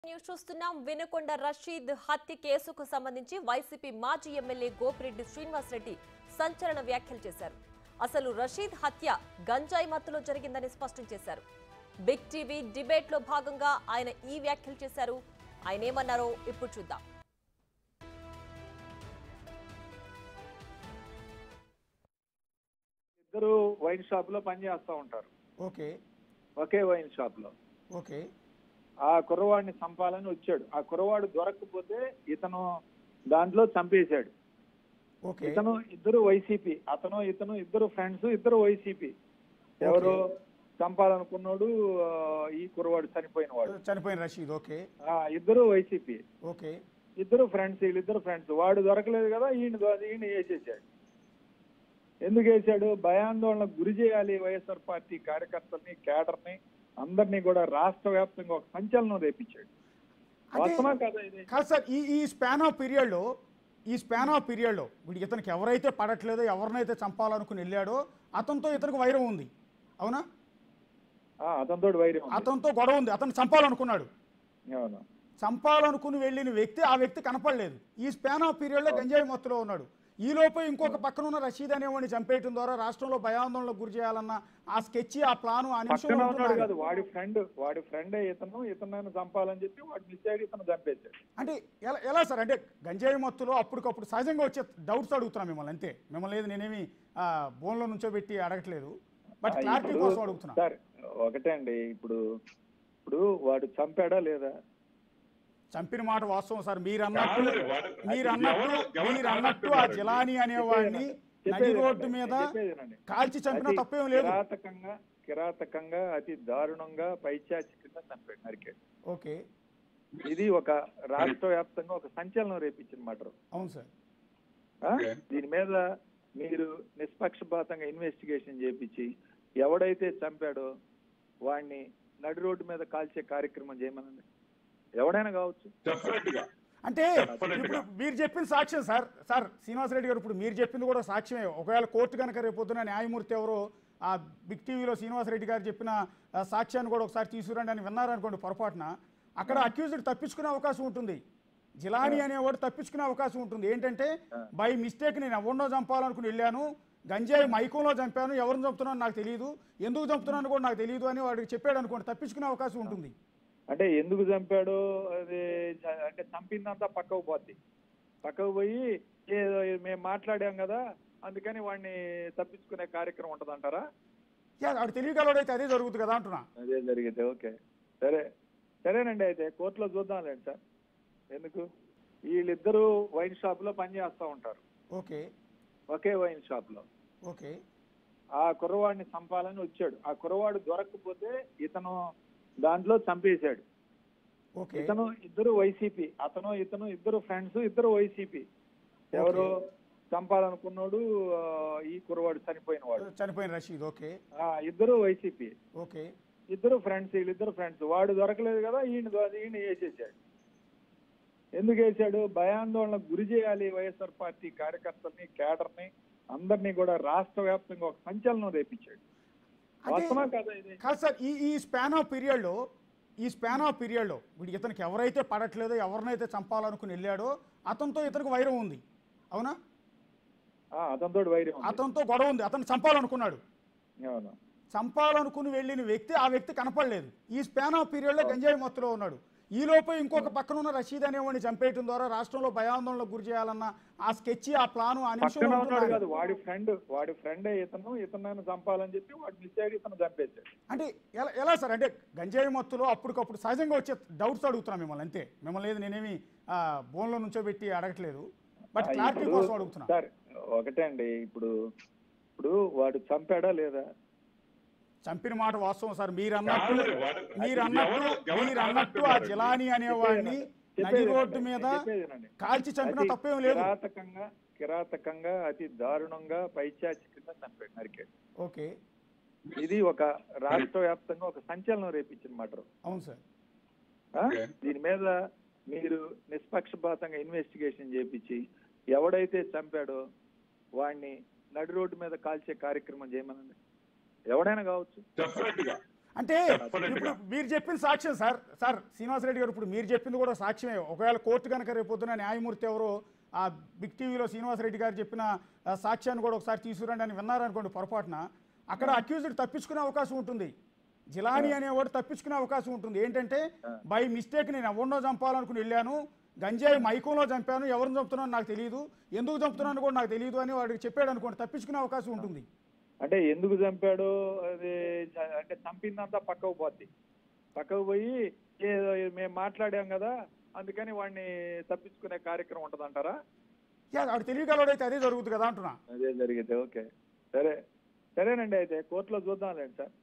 News చూస్తున్నాం వినుకొండ రషీద్ హత్య కేసుకు సంబంధించి వైసీపీ మాజీ ఎమ్మెల్యే గోపిరెడ్డి శ్రీనివాసరెడ్డి సంచలన వ్యాఖ్యలు చేశారు అసలు రషీద్ హత్య గంజాయి మత్తులో జరిగిందని స్పష్టం చేశారు బిగ్ టీవీ డిబేట్ లో భాగంగా ఆయన ఈ వ్యాఖ్యలు చేశారు ఆయన ఏమన్నారో ఇప్పుడు చూద్దాం ఇద్దరు వైన్ షాప్ లో పని చేస్తూ ఉంటారు ఓకే ఒకే వైన్ షాప్ లో ఓకే ఆ కుర్రవాడిని చంపాలని వచ్చాడు ఆ కుర్రవాడు దొరకకపోతే ఇతను దాంట్లో చంపేశాడు ఓకే ఇతను ఇద్దరు వైసీపీ అతను ఇతను ఇద్దరు ఫ్రెండ్స్ ఇద్దరు వైసీపీ ఎవరు చంపాలనుకున్నాడు ఆ, ఈ కుర్రవాడు చనిపోయిన వాడు చనిపోయిన రషీద్ ఓకే ఆ, ఇద్దరు వైసీపీ ఓకే ఇద్దరు ఫ్రెండ్స్ వీళ్ళిద్దరు ఫ్రెండ్స్ వాడు దొరకలేదు కదా ఈయన దొ- ఈయన వేసేసాడు ఎందుకు వేసాడు భయాందోళనకు గురి చేయాలి వైఎస్ఆర్ పార్టీ కార్యకర్తల్ని కేడర్ని అందరినీ కూడా రాష్ట్ర వ్యాప్తంగా ఒక సంచలనం రేపించాడు అంటే- వాస్తవా కదా ఇది కాదు సార్ ఈ ఈ స్పాన్ ఆఫ్ పీరియడ్లో ఈ స్పాన్ ఆఫ్ పీరియడ్లో ఇప్పుడు ఇతనికి ఎవరైతే పడట్లేదో ఎవరినైతే చంపాలనుకుని వెళ్ళాడో అతనితో ఇతనికి వైరం ఉంది అవునా ఆ, అతనితో వైరం ఉంది. అతనితో గొడవ ఉంది అతను చంపాలనుకున్నాడు అవును చంపాలనుకుని వెళ్ళిన వ్యక్తి ఆ వ్యక్తి కనపడలేదు ఈ స్పాన్ ఆఫ్ పీరియడ్లో గంజాయి మత్తులో ఉన్నాడు ఈ లోపే ఇంకొక పక్కన ఉన్న రషీద్ అనేవాడిని చంపేయటం ద్వారా రాష్ట్రంలో భయాందోళనకు గురి చేయాలన్న ఆ స్కెచ్ ఆ ప్లాను ఆ నిమిషంలో పక్కన ఉన్నాడు ఉంటున్నాడు. కాదు వాడి ఫ్రెండ్ వాడి ఫ్రెండ్ ఇతను ఇతను చంపాలని చెప్పి వాడు మిస్ అయ్యి ఇతను చంపేశాడు అంటే ఎలా ఎలా సార్ అంటే గంజాయి మత్తులో అప్పటికప్పుడు సహజంగా వచ్చే డౌట్స్ అడుగుతున్నా మిమ్మల్ని అంతే మిమ్మల్ని ఏది నేనేమి ఆ, బోన్లో నుంచో పెట్టి అడగట్లేదు బట్ ఆ, క్లారిటీ ఇప్పుడు- కోసం అడుగుతున్నా సార్ ఒకటే అండి ఇప్పుడు ఇప్పుడు వాడు చంపాడా లేదా చంపిన మాట వాస్తవం సార్ మీరు అన్నట్టు కాదు, వాడు- మీరు అది అన్నట్టు ఎవరు- ఎవరు మీరు అన్నట్టు ఆ కనపడుతున్నారు? జిలాని అనేవాడిని నడి చెప్పేది రోడ్డు వినండి, మీద చెప్పేది వినండి. కాల్చి చంపిన అతి తప్పేం లేదు కిరాతకంగా కిరాతకంగా అతి దారుణంగా పైచాచి కింద చంపాడు నరికాడు ఓకే ఇది ఒక రాష్ట్ర వ్యాప్తంగా ఒక సంచలనం రేపించిన మాట అవును సార్ Okay. దీని మీద మీరు నిష్పక్షపాతంగా ఇన్వెస్టిగేషన్ చేపించి ఎవడైతే చంపాడో వాడిని నడి రోడ్డు మీద కాల్చే కార్యక్రమం చేయమనండి ఎవడైనా కావచ్చు డెఫినెట్ గా అంటే Definitely ఇప్పుడు గా. మీరు చెప్పిన సాక్ష్యం సార్ సార్ శ్రీనివాసరెడ్డి గారు ఇప్పుడు మీరు చెప్పింది కూడా సాక్ష్యమే ఒకవేళ కోర్టు కనుక రేపు పొద్దున న్యాయమూర్తి ఎవరో ఆ బిగ్ టీవీలో శ్రీనివాసరెడ్డి గారు చెప్పిన ఆ, సాక్ష్యాన్ని కూడా ఒకసారి తీసుకురండి అని విన్నారనుకోండి పొరపాటున అక్కడ అక్యూజ్డ్ తప్పించుకునే అవకాశం ఉంటుంది జిలాని అనేవాడు తప్పించుకునే అవకాశం ఉంటుంది ఏంటంటే బై మిస్టేక్ నేను ఎవరినో చంపాలనుకుని వెళ్ళాను గంజాయి మైకంలో చంపాను ఎవరిని చంపుతున్నాను నాకు తెలియదు ఎందుకు చంపుతున్నాను కూడా నాకు తెలియదు అని వాడికి చెప్పాడు అనుకోండి తప్పించుకునే అవకాశం ఉంటుంది అంటే ఎందుకు చంపాడో అది చ- అంటే చంపిందంతా పక్కకు పోద్ది పక్కకు పోయి ఏదో మేము మాట్లాడాం కదా అందుకని వాడిని తప్పించుకునే కార్యక్రమం ఉంటదంటారా యా, వాడు తెలియగలవాడైతే అదే జరుగుతుంది కదా అంటున్నా అదే జరిగితే ఓకే సరే సరేనండి అయితే కోర్టులో చూద్దాంలేండి సార్ ఎందుకు వీళ్ళిద్దరూ వైన్ షాప్ లో పని చేస్తూ ఉంటారు ఓకే ఒకే వైన్ షాప్ లో ఓకే ఆ కుర్రవాడిని చంపాలని వచ్చాడు ఆ కుర్రవాడు దొరకకపోతే ఇతను దాంట్లో చంపేశాడు ఓకే ఇతను ఇద్దరు వైసీపీ అతను ఇతను ఇద్దరు ఫ్రెండ్స్ ఇద్దరు వైసీపీ ఎవరు చంపాలనుకున్నాడు ఆ, ఈ కుర్రవాడు చనిపోయిన వాడు చనిపోయిన రషీద్ ఓకే ఆ, ఇద్దరు వైసీపీ ఓకే ఇద్దరు ఫ్రెండ్స్ వీళ్ళిద్దరు ఫ్రెండ్స్ వాడు దొరకలేదు కదా ఈయన దొ- ఈయన వేసేసాడు ఎందుకు వేసాడు భయాందోళనకు గురి చేయాలి వైఎస్ఆర్ పార్టీ కార్యకర్తల్ని కేడర్ని అందరినీ కూడా రాష్ట్ర వ్యాప్తంగా ఒక సంచలనం రేపించాడు అంటే- వాస్తవా కదా ఇది కాదు సార్ ఈ ఈ స్పాన్ ఆఫ్ పీరియడ్లో ఈ స్పాన్ ఆఫ్ పీరియడ్లో ఇప్పుడు ఇతనికి ఎవరైతే పడట్లేదో ఎవరినైతే చంపాలనుకుని వెళ్ళాడో అతనితో ఇతనికి వైరం ఉంది అవునా ఆ, అతనితో వైరం ఉంది. అతనితో గొడవ ఉంది అతను చంపాలనుకున్నాడు అవును చంపాలనుకుని వెళ్ళిన వ్యక్తి ఆ వ్యక్తి కనపడలేదు ఈ స్పాన్ ఆఫ్ పీరియడ్లో గంజాయి మత్తులో ఉన్నాడు ఈ లోపే ఇంకొక పక్కన ఉన్న రషీద్ అనేవాడిని చంపేయటం ద్వారా రాష్ట్రంలో భయాందోళనకు గురి చేయాలన్న ఆ స్కెచ్ ఆ ప్లాను ఆ నిమిషంలో పక్కన ఉన్నాడు ఉంటున్నాడు. కాదు వాడి ఫ్రెండ్ వాడి ఫ్రెండే ఇతను ఇతను చంపాలని చెప్పి వాడు మిస్ అయ్యి ఇతను చంపేశాడు అంటే ఎలా ఎలా సార్ అంటే గంజాయి మత్తులో అప్పటికప్పుడు సహజంగా వచ్చే డౌట్స్ అడుగుతున్నా మిమ్మల్ని అంతే మిమ్మల్ని ఏది నేనేమి ఆ, బోన్లో నుంచో పెట్టి అడగట్లేదు బట్ ఆ, క్లారిటీ ఇప్పుడు- కోసం అడుగుతున్నా సార్ ఒకటే అండి ఇప్పుడు ఇప్పుడు వాడు చంపాడా లేదా చంపిన మాట వాస్తవం సార్ మీరు అన్నట్టు కాదు, వాడు- మీరు అది అన్నట్టు ఎవరు- ఎవరు మీరు అన్నట్టు ఆ కనపడుతున్నారు? జిలాని అనేవాడిని చెప్పేది నడి వినండి, రోడ్డు మీద చెప్పేది వినండి. కాల్చి చంపిన అతి తప్పేం లేదు కిరాతకంగా కిరాతకంగా అతి దారుణంగా పైచాచి కింద చంపాడు నరికాడు ఓకే ఇది ఒక రాష్ట్ర వ్యాప్తంగా ఒక సంచలనం రేపించిన మాట అవును సార్ Okay. దీని మీద మీరు నిష్పక్షపాతంగా ఇన్వెస్టిగేషన్ చేపించి ఎవడైతే చంపాడో వాడిని నడి రోడ్డు మీద కాల్చే కార్యక్రమం చేయమనండి ఎవడైనా కావచ్చు డెఫినెట్ గా అంటే Definitely ఇప్పుడు గా. మీరు చెప్పిన సాక్ష్యం సార్ సార్ శ్రీనివాసరెడ్డి గారు ఇప్పుడు మీరు చెప్పింది కూడా సాక్ష్యమే ఒకవేళ కోర్టు కనుక రేపు పొద్దున న్యాయమూర్తి ఎవరు ఆ బిగ్ టీవీలో శ్రీనివాసరెడ్డి గారు చెప్పిన ఆ, సాక్ష్యాన్ని కూడా ఒకసారి తీసుకురండి అని విన్నారనుకోండి పొరపాటున అక్కడ అక్యూజ్డ్ తప్పించుకునే అవకాశం ఉంటుంది జిలాని అనేవాడు తప్పించుకునే అవకాశం ఉంటుంది ఏంటంటే బై మిస్టేక్ నేను ఎవరినో చంపాలనుకుని వెళ్ళాను గంజాయి మైకంలో చంపాను ఎవరిని చంపుతున్నాను నాకు తెలియదు ఎందుకు చంపుతున్నాను కూడా నాకు తెలియదు అని వాడికి చెప్పాడు అనుకోండి తప్పించుకునే అవకాశం ఉంటుంది అంటే ఎందుకు చంపాడు అది చ- అంటే చంపిందంతా పక్కకు పోద్ది పక్కకు పోయి ఏదో మేము మాట్లాడాం కదా అందుకని వాడిని తప్పించుకునే కార్యక్రమం ఉంటదంటారా యా వాడు తెలియగలడైతే అదే జరుగుతుంది కదా అంటున్నా అదే జరిగింది ఓకే సరే సరేనండి అయితే కోర్టులో చూద్దాంలేండి సార్